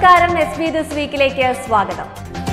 നമസ്കാരം S B this വീക്കിലേക്ക് സ്വാഗതം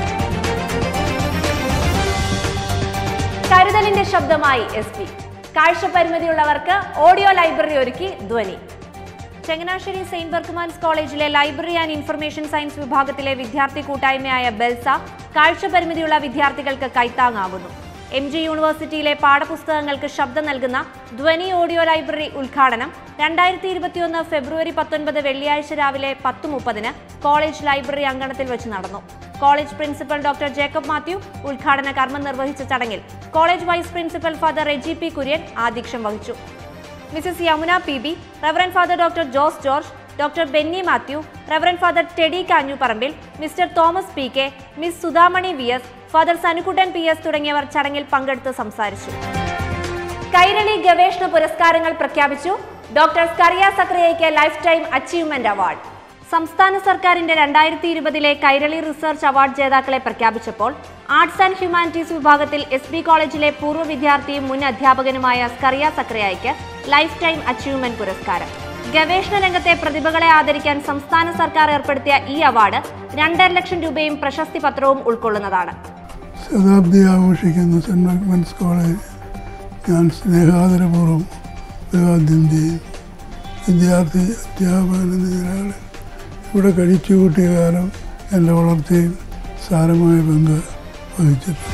കരുതലിന്റെ ശബ്ദമായി എസ് പി കാഴ്ചപരിമിതിയുള്ളവർക്ക് ഓഡിയോ ലൈബ്രറി ഒരുക്കി ധ്വനി ചങ്ങനാശ്ശേരി സെയിന്റ് ബർക്കുമാൻസ് കോളേജിലെ ലൈബ്രറി ആൻഡ് ഇൻഫർമേഷൻ സയൻസ് വിഭാഗത്തിലെ വിദ്യാർത്ഥി കൂട്ടായ്മയായ ബെൽസ കാഴ്ചപരിമിതിയുള്ള വിദ്യാർത്ഥികൾക്ക് കൈത്താങ്ങാകുന്നു എം ജി യൂണിവേഴ്സിറ്റിയിലെ പാഠപുസ്തകങ്ങൾക്ക് ശബ്ദം നൽകുന്ന ധ്വനി ഓഡിയോ ലൈബ്രറി ഉദ്ഘാടനം രണ്ടായിരത്തി ഇരുപത്തിയൊന്ന് ഫെബ്രുവരി പത്തൊൻപത് വെള്ളിയാഴ്ച രാവിലെ പത്ത് മുപ്പതിന് കോളേജ് ലൈബ്രറി അങ്കണത്തിൽ വെച്ച് നടന്നു college principal doctor Jacob Mathew ഉദ്ഘാടന കർമ്മം നിർവഹിച്ച ചടങ്ങിൽ college vice principal father Reji P Kurian ആധ്യക്ഷം വഹിച്ചു Mrs Yamuna P B reverend father doctor Jose George doctor Benny Mathew reverend father Teddy Kanjuparambil mister Thomas P K miss Sudhamani V S father Sanukuttan P S തുടങ്ങിയവർ ചടങ്ങിൽ പങ്കെടുത്ത് സംസാരിച്ചു കൈരളി ഗവേഷണ പുരസ്കാരങ്ങൾ പ്രഖ്യാപിച്ചു ഡോക്ടർ സ്കറിയ സക്രിയയ്ക്ക് ലൈഫ് ടൈം അച്ചീവ്മെന്റ് അവാർഡ് സംസ്ഥാന സർക്കാരിന്റെ രണ്ടായിരത്തി ഇരുപതിലെ കൈരളി റിസർച്ച് അവാർഡ് ജേതാക്കളെ പ്രഖ്യാപിച്ചപ്പോൾ ആർട്സ് ആൻഡ് ഹ്യൂമാനിറ്റീസ് വിഭാഗത്തിൽ എസ് ബി കോളേജിലെ പൂർവ്വ വിദ്യാർത്ഥിയും മുൻ അധ്യാപകനുമായ സ്കറിയ സക്രിയയ്ക്ക് ലൈഫ് ടൈം അച്ചീവ്മെന്റ് പുരസ്കാരം ഗവേഷണ രംഗത്തെ പ്രതിഭകളെ ആദരിക്കാൻ സംസ്ഥാന സർക്കാർ ഏർപ്പെടുത്തിയ ഈ അവാർഡ് രണ്ടര ലക്ഷം രൂപയും പ്രശസ്തി പത്രവും ഉൾക്കൊള്ളുന്നതാണ് ശതാബ്ദി ആഘോഷിക്കുന്ന സെൻറ് മക്മൻസ് കോളേജ് ഞാൻ സ്നേഹാദരപൂർവ്വം അഭിവാദ്യം ചെയ്യും വിദ്യാർത്ഥി അധ്യാപകൻ എന്ന നിലയിൽ ഇവിടെ കഴിച്ചു കൂട്ടിയ കാലം എൻ്റെ വളർച്ചയിൽ സാരമായ പങ്ക് വഹിച്ചിട്ടുണ്ട്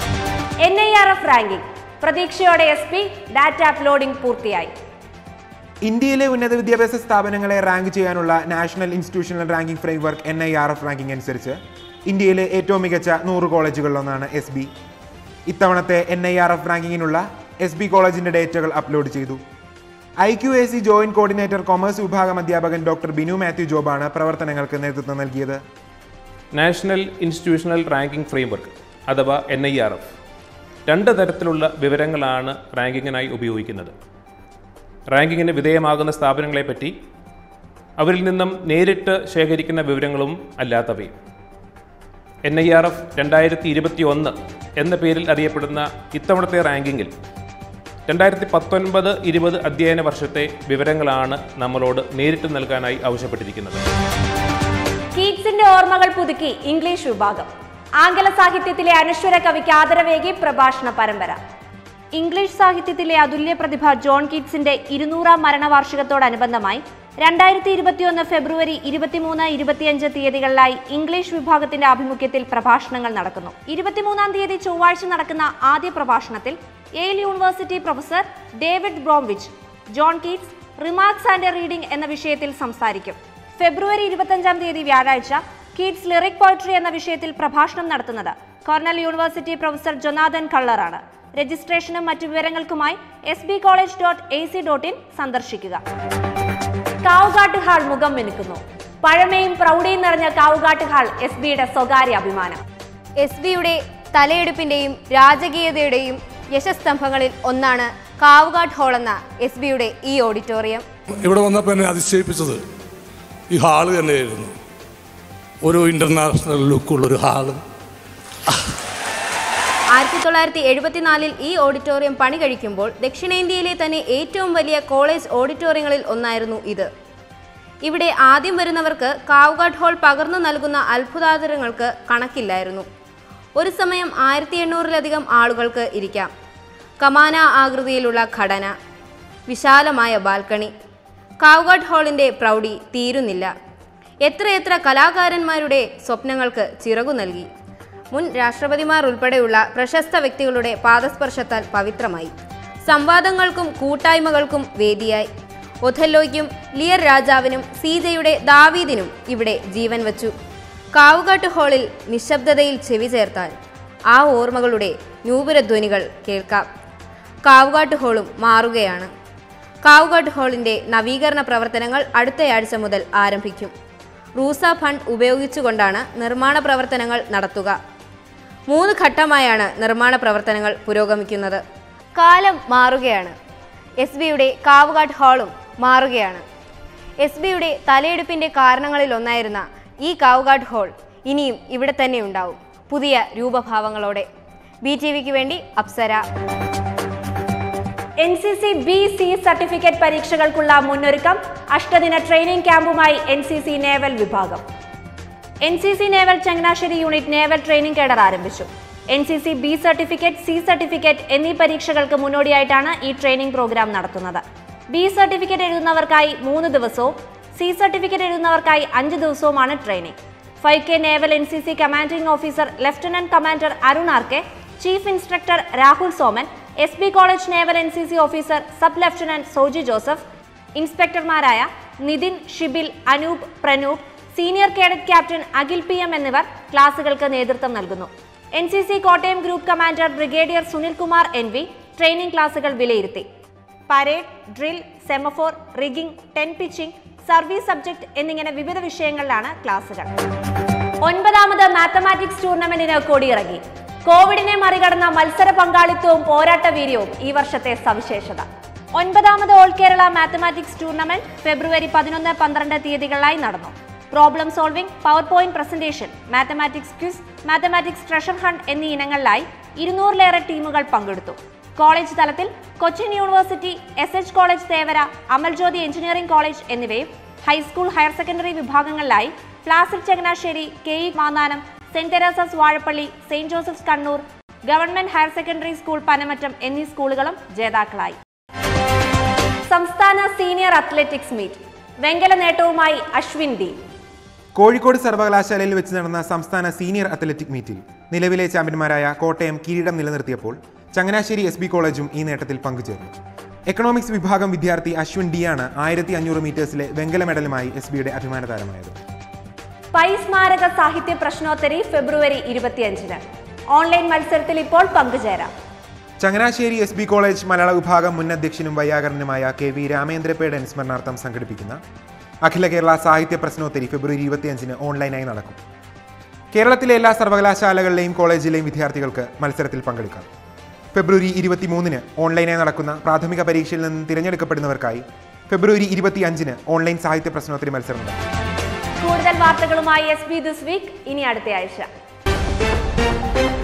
N I R F ranking പ്രതീക്ഷയോടെ എസ് പി ഡാറ്റ അപ്ലോഡിംഗ് പൂർത്തിയായി ഇന്ത്യയിലെ ഉന്നത വിദ്യാഭ്യാസ സ്ഥാപനങ്ങളെ റാങ്ക് ചെയ്യാനുള്ള national institutional ranking framework N I R F ranking അനുസരിച്ച് ഇന്ത്യയിലെ ഏറ്റവും മികച്ച നൂറ് കോളേജുകളിലൊന്നാണ് എസ് ബി ഇത്തവണത്തെ എൻ ഐ ആർ എഫ് റാങ്കിങ്ങിനുള്ള എസ് ബി കോളേജിന്റെ ഡേറ്റകൾ അപ്ലോഡ് ചെയ്തു I Q A C joint coordinator commerce വിഭാഗം അധ്യാപകൻ ഡോക്ടർ ബിനു മാത്യു ജോബാണ് പ്രവർത്തനങ്ങൾക്ക് നേതൃത്വം നൽകിയത് നാഷണൽ ഇൻസ്റ്റിറ്റ്യൂഷണൽ റാങ്കിംഗ് ഫ്രെയിംവർക്ക് അഥവാ എൻ ഐ ആർ എഫ് രണ്ട് തരത്തിലുള്ള വിവരങ്ങളാണ് റാങ്കിങ്ങിനായി ഉപയോഗിക്കുന്നത് റാങ്കിങ്ങിന് വിധേയമാകുന്ന സ്ഥാപനങ്ങളെപ്പറ്റി അവരിൽ നിന്നും നേരിട്ട് ശേഖരിക്കുന്ന വിവരങ്ങളും അല്ലാത്തവയും എൻ ഐ ആർ എഫ് രണ്ടായിരത്തി ഇരുപത്തി ഒന്ന് എന്ന പേരിൽ അറിയപ്പെടുന്ന ഇത്തവണത്തെ റാങ്കിങ്ങിൽ രണ്ടായിരത്തി പത്തൊൻപത് ഇരുപത് അധ്യയന വർഷത്തെ വിവരങ്ങളാണ് നമ്മളോട് നേരിട്ട് നൽകാനായി ആവശ്യപ്പെട്ടിരിക്കുന്നത് കീറ്റ്സിന്റെ ഓർമ്മകൾ പുതുക്കി ഇംഗ്ലീഷ് വിഭാഗം ആംഗല സാഹിത്യത്തിലെ അനശ്വര കവിക്ക് ആദരവേകി പ്രഭാഷണ പരമ്പര ഇംഗ്ലീഷ് സാഹിത്യത്തിലെ അതുല്യ പ്രതിഭ ജോൺ കീറ്റ്സിന്റെ ഇരുന്നൂറാം മരണവാർഷികത്തോടനുബന്ധമായി രണ്ടായിരത്തി ഇരുപത്തിയൊന്ന് ഫെബ്രുവരി ഇരുപത്തിമൂന്ന് ഇരുപത്തിയഞ്ച് തീയതികളിലായി ഇംഗ്ലീഷ് വിഭാഗത്തിന്റെ ആഭിമുഖ്യത്തിൽ പ്രഭാഷണങ്ങൾ നടക്കുന്നു ഇരുപത്തിമൂന്നാം തീയതി ചൊവ്വാഴ്ച നടക്കുന്ന ആദ്യ പ്രഭാഷണത്തിൽ Yale university professor David Bromwich John Keats remarks and reading എന്ന വിഷയത്തിൽ സംസാരിക്കും ഫെബ്രുവരി ഇരുപത്തഞ്ചാം തീയതി വ്യാഴാഴ്ച കീറ്റ്സ് ലിറിക് പോയട്രി എന്ന വിഷയത്തിൽ പ്രഭാഷണം നടത്തുന്നത് കോർണൽ യൂണിവേഴ്സിറ്റി പ്രൊഫസർ ജൊനാഥൻ കള്ളറാണ് രജിസ്ട്രേഷനും മറ്റു വിവരങ്ങൾക്കുമായി S B college dot A C dot in സന്ദർശിക്കുക കാവുകാട്ട് ഹാൾ മുഖം മിനുക്കുന്നു പഴമയും പ്രൗഢിയും നിറഞ്ഞ കാവുകാട്ട് ഹാൾ എസ് ബിയുടെ സ്വകാര്യ അഭിമാനം എസ് ബിയുടെ തലയെടുപ്പിന്റെയും രാജകീയതയുടെയും യശസ്തംഭങ്ങളിൽ ഒന്നാണ് കാവുകാട്ട് ഹാൾ എന്ന എസ് ബിയുടെ ഈ ഓഡിറ്റോറിയം ഇവിടെ വന്നപ്പോൾ എന്നെ അതിശയിപ്പിച്ചത് ഈ ഹാള് തന്നെയായിരുന്നു ഒരു ഇൻ്റർനാഷണൽ ലുക്കുള്ളൊരു ഹാള് ആയിരത്തി തൊള്ളായിരത്തി എഴുപത്തിനാലിൽ ഈ ഓഡിറ്റോറിയം പണി കഴിക്കുമ്പോൾ ദക്ഷിണേന്ത്യയിലെ തന്നെ ഏറ്റവും വലിയ കോളേജ് ഓഡിറ്റോറിയങ്ങളിൽ ഒന്നായിരുന്നു ഇത് ഇവിടെ ആദ്യം വരുന്നവർക്ക് കാവുകാട്ട് ഹാൾ പകർന്നു നൽകുന്ന അത്ഭുതാതരങ്ങൾക്ക് കണക്കില്ലായിരുന്നു ഒരു സമയം ആയിരത്തി എണ്ണൂറിലധികം ആളുകൾക്ക് ഇരിക്കാം കമാന ആകൃതിയിലുള്ള ഘടന വിശാലമായ ബാൽക്കണി കാവുകാട്ട് ഹാളിൻ്റെ പ്രൗഢി തീരുന്നില്ല എത്രയെത്ര കലാകാരന്മാരുടെ സ്വപ്നങ്ങൾക്ക് ചിറകു നൽകി മുൻ രാഷ്ട്രപതിമാർ ഉൾപ്പെടെയുള്ള പ്രശസ്ത വ്യക്തികളുടെ പാദസ്പർശത്താൽ പവിത്രമായി സംവാദങ്ങൾക്കും കൂട്ടായ്മകൾക്കും വേദിയായി ഒഥല്ലോയ്ക്കും ലിയർ രാജാവിനും സീജയുടെ ദാവീദിനും ഇവിടെ ജീവൻ വച്ചു കാവുകാട്ട് ഹാളിൽ നിശബ്ദതയിൽ ചെവി ചേർത്താൽ ആ ഓർമ്മകളുടെ നൂപുരധ്വനികൾ കേൾക്കാം കാവുകാട്ട് ഹാളും മാറുകയാണ് കാവുകാട്ട് ഹാളിൻ്റെ നവീകരണ പ്രവർത്തനങ്ങൾ അടുത്തയാഴ്ച മുതൽ ആരംഭിക്കും റൂസ ഫണ്ട് ഉപയോഗിച്ചുകൊണ്ടാണ് നിർമ്മാണ പ്രവർത്തനങ്ങൾ നടത്തുക മൂന്ന് ഘട്ടമായാണ് നിർമ്മാണ പ്രവർത്തനങ്ങൾ പുരോഗമിക്കുന്നത് കാലം മാറുകയാണ് എസ് ബിയുടെ കാവുകാട്ട് ഹാളും മാറുകയാണ് എസ് ബിയുടെ തലയെടുപ്പിന്റെ കാരണങ്ങളിൽ ഒന്നായിരുന്ന ഈ കാവുകാട്ട് ഹാൾ ഇനിയും ഇവിടെ തന്നെ ഉണ്ടാവും പുതിയ രൂപഭാവങ്ങളോടെ ബി ടി വിക്ക് വേണ്ടി Apsara N C C B C certificate പരീക്ഷകൾക്കുള്ള മുന്നൊരുക്കം അഷ്ടദിന ട്രെയിനിംഗ് ക്യാമ്പുമായി എൻ സി സി നേവൽ വിഭാഗം N C C naval Changanassery unit naval training cadre ആരംഭിച്ചു N C C B certificate C certificate എന്നീ പരീക്ഷകൾക്ക് മുന്നോടിയായിട്ടാണ് ഈ ട്രെയിനിംഗ് പ്രോഗ്രാം നടത്തുന്നത് ബി സർട്ടിഫിക്കറ്റ് എഴുതുന്നവർക്കായി മൂന്ന് ദിവസവും സി സർട്ടിഫിക്കറ്റ് എഴുതുന്നവർക്കായി അഞ്ച് ദിവസവുമാണ് training five K naval N C C commanding officer lieutenant commander Arun R K chief instructor Rahul Soman S B college naval N C C officer sub lieutenant Soji Joseph ഇൻസ്പെക്ടർമാരായ Nithin Shibil Anoop Pranoop senior cadet captain Akhil P M എന്നിവർ ക്ലാസുകൾക്ക് നേതൃത്വം നൽകുന്നു N C C Kottayam group commander brigadier Sunilkumar N V training ക്ലാസുകൾ വിലയിരുത്തി parade drill semaphore rigging tent pitching service subject എന്നിങ്ങനെ വിവിധ വിഷയങ്ങളിലാണ് ക്ലാസുകൾ ഒൻപതാമത് മാത്തമാറ്റിക്സ് ടൂർണമെന്റിന് കൊടിയിറങ്ങി കോവിഡിനെ മറികടന്ന മത്സര പങ്കാളിത്തവും പോരാട്ട വീര്യവും ഈ വർഷത്തെ സവിശേഷത ഒൻപതാമത് ഓൾ കേരള മാത്തമാറ്റിക്സ് ടൂർണമെന്റ് ഫെബ്രുവരി പതിനൊന്ന് പന്ത്രണ്ട് തീയതികളിലായി നടന്നു problem solving power point presentation mathematics quiz mathematics treasure hunt എന്നീ ഇനങ്ങളിലായി ഇരുന്നൂറിലേറെ ടീമുകൾ പങ്കെടുത്തു കോളേജ് തലത്തിൽ Cochin university S H college Thevara Amaljyothi engineering college എന്നിവയും ഹൈസ്കൂൾ ഹയർ സെക്കൻഡറി വിഭാഗങ്ങളിലായി Placid Changanassery K E Mannanam saint Theresa's Vazhappally saint Joseph's Kannur government higher secondary school Panamattam എന്നീ സ്കൂളുകളും ജേതാക്കളായി സംസ്ഥാന സീനിയർ അത്ലറ്റിക്സ് മീറ്റ് വെങ്കല നേട്ടവുമായി അശ്വിൻ ഡി കോഴിക്കോട് സർവകലാശാലയിൽ വെച്ച് നടന്ന സംസ്ഥാന സീനിയർ അത്ലറ്റിക് മീറ്റിൽ നിലവിലെ ചാമ്പ്യന്മാരായ കോട്ടയം കിരീടം നിലനിർത്തിയപ്പോൾ ചങ്ങനാശ്ശേരി എസ് ബി കോളേജും ഈ നേട്ടത്തിൽ പങ്കുചേർന്നു എക്കണോമിക്സ് വിഭാഗം വിദ്യാർത്ഥി അശ്വിൻ ഡിയാണ് ആയിരത്തി അഞ്ഞൂറ് മീറ്റേഴ്സിലെ വെങ്കല മെഡലുമായി എസ് ബിയുടെ അഭിമാന താരമായത് പൈ സ്മാരക സാഹിത്യ പ്രശ്നോത്തരി ഫെബ്രുവരി ഇരുപത്തിയഞ്ചിന് ഓൺലൈൻ മത്സരത്തിൽ ഇപ്പോൾ പങ്കുചേരാം ചങ്ങനാശ്ശേരി എസ് ബി കോളേജ് മലയാള വിഭാഗം മുൻ അധ്യക്ഷനും വൈയാകരനുമായ കെ വി രാമേന്ദ്രപേടൻ സ്മരണാർത്ഥം സംഘടിപ്പിക്കുന്ന അഖില കേരള സാഹിത്യ പ്രശ്നോത്തരി ഫെബ്രുവരി ഇരുപത്തിയഞ്ചിന് ഓൺലൈനായി നടക്കും കേരളത്തിലെ എല്ലാ സർവകലാശാലകളിലെയും കോളേജിലെയും വിദ്യാർത്ഥികൾക്ക് മത്സരത്തിൽ പങ്കെടുക്കാം ഫെബ്രുവരി ഇരുപത്തിമൂന്നിന് ഓൺലൈനായി നടക്കുന്ന പ്രാഥമിക പരീക്ഷയിൽ നിന്ന് തിരഞ്ഞെടുക്കപ്പെടുന്നവർക്കായി ഫെബ്രുവരി ഇരുപത്തിയഞ്ചിന് ഓൺലൈൻ സാഹിത്യ പ്രശ്നോത്തരി മത്സരം നടക്കും കൂടുതൽ വാർത്തകളുമായി എസ് ബി ദിസ് വീക്ക് ഇനി അടുത്ത ആഴ്ച